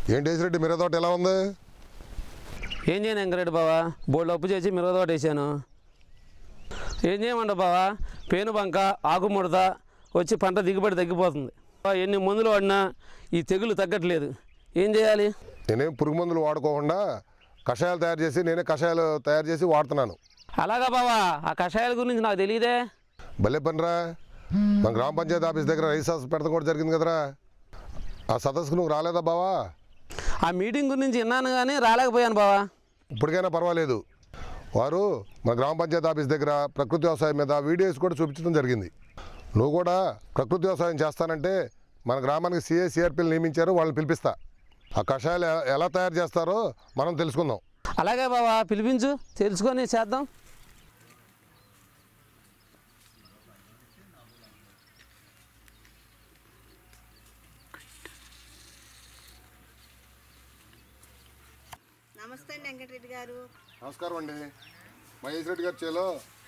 ఏంటి వేసిరెడ్డి మిరప తోట ఎలా ఉంది ఏం చేయను వెంకరెడ్డి బావా బోల్డ్ అప్పు చేసి మిరవ తోట వేసాను ఏం చేయమంట బావా పేను బంక ఆకు ముడత వచ్చి పంట దిగుబడి తగ్గిపోతుంది బా, ఎన్ని మందులు వాడినా ఈ తెగులు తగ్గట్లేదు ఏం చేయాలి నేనేం పురుగు మందులు వాడుకోకుండా కషాయాలు తయారు చేసి నేనే కషాయాలు తయారు చేసి వాడుతున్నాను అలాగా బావా ఆ కషాయాల గురించి నాకు తెలియదే భలే పనిరా మన గ్రామ పంచాయతీ ఆఫీస్ దగ్గర రైస్ హౌస్ పెడతాం కూడా జరిగింది కదరా ఆ సదస్సుకు నువ్వు రాలేదా బావా ఆ మీటింగ్ గురించి విన్నాను కానీ రాలేకపోయాను బావా ఇప్పటికైనా పర్వాలేదు వారు మన గ్రామ పంచాయతీ ఆఫీస్ దగ్గర ప్రకృతి వ్యవసాయం మీద వీడియోస్ కూడా చూపించడం జరిగింది నువ్వు కూడా ప్రకృతి వ్యవసాయం చేస్తానంటే మన గ్రామానికి సిఏ సిఆర్పీలు నియమించారు వాళ్ళని పిలిపిస్తా ఆ కషాయాలు ఎ- ఎలా తయారు చేస్తారో మనం తెలుసుకుందాం అలాగే బావా పిలిపించు తెలుసుకొని చేద్దాం నమస్తే అండి వెంకటరెడ్డి గారు నమస్కారం అండి మహేష్ రెడ్డి గారి చేలో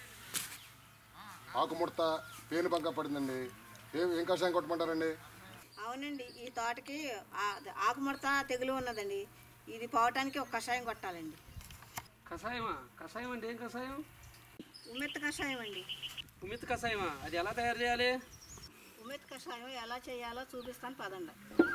ఆకుముడత పేను బంక పడిందండి ఏం ఏం కషాయం కొట్టమంటారండి అవునండి ఈ తోటకి ఆ- ఆకుముడత తెగులు ఉన్నదండి ఇది పోవటానికి ఒక కషాయం కొట్టాలండి కషాయమా కషాయం అంటే ఏం కషాయం ఉమ్మెత్త కషాయం అండి ఉమిత్ కషాయమా అది ఎలా తయారు చేయాలి ఉమ్మెత్త కషాయం ఎలా చేయాలో చూపిస్తాను పదండి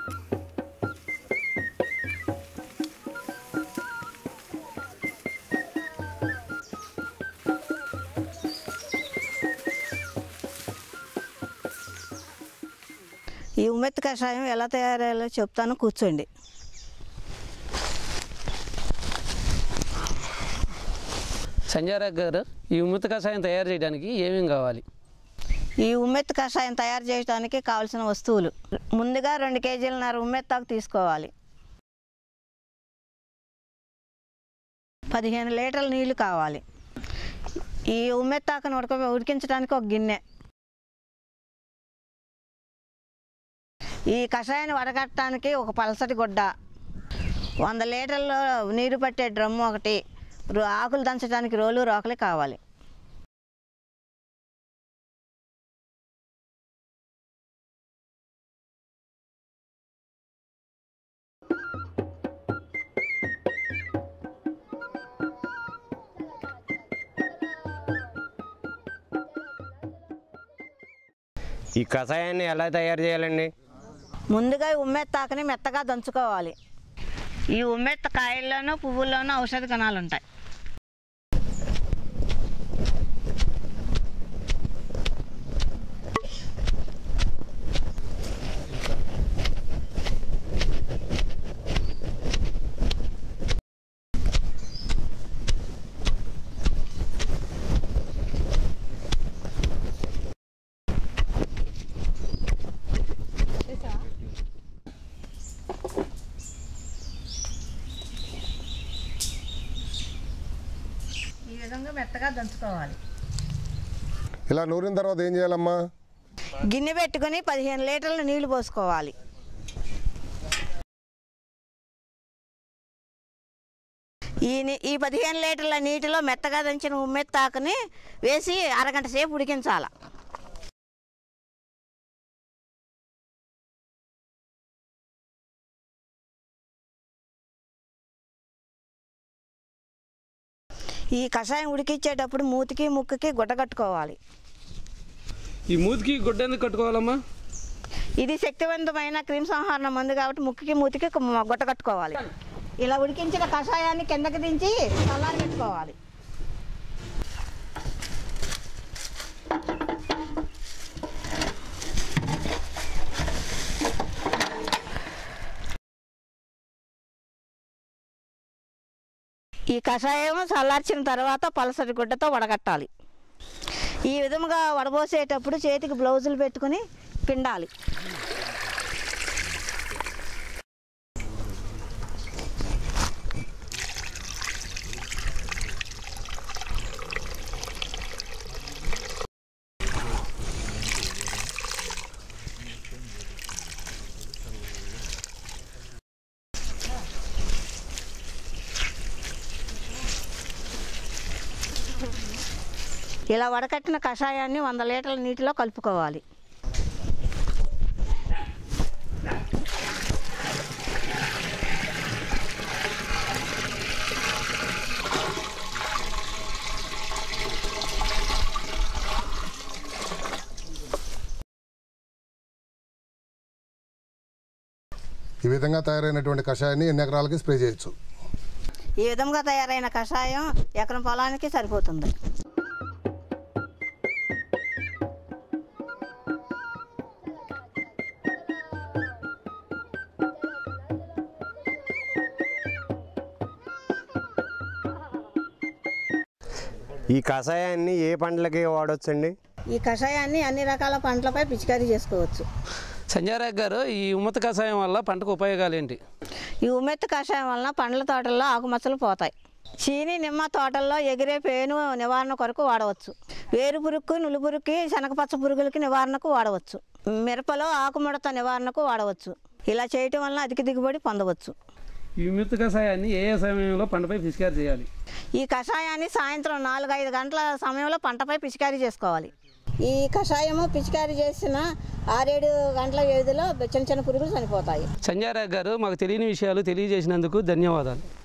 ఈ ఉమ్మెత్త కషాయం ఎలా తయారయ్యాలో చెప్తాను కూర్చోండి సంజయ్ రావు గారు ఈ ఉమిత్ కషాయం తయారు చేయడానికి ఏమేం కావాలి ఈ ఉమ్మెత్త కషాయం తయారు చేయడానికి కావలసిన వస్తువులు ముందుగా రెండు కేజీలన్నర ఉమ్మెత్తాకు తీసుకోవాలి పదిహేను లీటర్ల నీళ్లు కావాలి ఈ ఉమ్మెత్తాకును ఉడక ఉడికించడానికి ఒక గిన్నె ఈ కషాయాన్ని వడగట్టడానికి ఒక పలసటి గుడ్డ వంద లీటర్ల నీరు పట్టే డ్రమ్ము ఒకటి రో- ఆకులు దంచడానికి రోలు రోకలి కావాలి ఈ కషాయాన్ని ఎలా తయారు చేయాలండి ముందుగా ఈ ఉమ్మెత్తాకుని మెత్తగా దంచుకోవాలి ఈ ఉమ్మెత్త కాయల్లోనూ పువ్వుల్లోనూ ఔషధ కణాలు ఉంటాయి ఈ విధంగా మెత్తగా దంచుకోవాలి ఇలా నూరిన తర్వాత ఏం చేయాలమ్మా గిన్నె పెట్టుకొని పదిహేను లీటర్ల నీళ్లు పోసుకోవాలి ఈ ని- ఈ పదిహేను లీటర్ల నీటిలో మెత్తగా దంచిన ఉమ్మెత్తాకుని వేసి అరగంట సేపు ఉడికించాలి ఈ కషాయం ఉడికించేటప్పుడు మూతికి ముక్కుకి గుడ్డ కట్టుకోవాలి ఈ మూతికి గుడ్డ ఎందుకు కట్టుకోవాలమ్మా ఇది శక్తివంతమైన క్రిమి సంహారణ మందు కాబట్టి ముక్కుకి మూతికి కు- గుట్ట కట్టుకోవాలి ఇలా ఉడికించిన కషాయాన్ని కిందకి దించి చల్లారి పెట్టుకోవాలి ఈ కషాయం చల్లార్చిన తర్వాత పలసటి గుడ్డతో వడగట్టాలి ఈ విధముగా వడబోసేటప్పుడు చేతికి బ్లౌజులు పెట్టుకుని పిండాలి ఇలా వడకట్టిన కషాయాన్ని వంద లీటర్ల నీటిలో కలుపుకోవాలి ఈ విధంగా తయారైనటువంటి కషాయాన్ని ఎన్ని ఎకరాలకి స్ప్రే చేయొచ్చు ఈ విధంగా తయారైన కషాయం ఎకరం పొలానికి సరిపోతుంది ఈ కషాయాన్ని ఏ పంటలకి వాడొచ్చండి ఈ కషాయాన్ని అన్ని రకాల పంటలపై పిచికారీ చేసుకోవచ్చు సంజయ్ గారు ఈ ఉమ్మత కషాయం వల్ల పంటకు ఉపయోగాలు ఏంటి ఈ ఉమ్మెత్త కషాయం వలన పండ్ల తోటల్లో ఆకుమచ్చలు పోతాయి చీని నిమ్మ తోటల్లో ఎగిరే పేను నివారణ కొరకు వాడవచ్చు వేరు పురుగుకు నులు పురుగుకి శనగపచ్చ పురుగులకి నివారణకు వాడవచ్చు మిరపలో ఆకుముడత నివారణకు వాడవచ్చు ఇలా చేయటం వలన అధిక దిగుబడి పొందవచ్చు ఈ ఉమ్మత కషాయాన్ని ఏ ఏ సమయంలో పంటపై పిచికారి చేయాలి ఈ కషాయాన్ని సాయంత్రం నాలుగైదు గంటల సమయంలో పంటపై పిచికారీ చేసుకోవాలి ఈ కషాయము పిచికారీ చేసిన ఆరేడు గంటల వ్యవధిలో చిన్న చిన్న పురుగులు చనిపోతాయి సంజయ్ గారు మాకు తెలియని విషయాలు తెలియజేసినందుకు ధన్యవాదాలు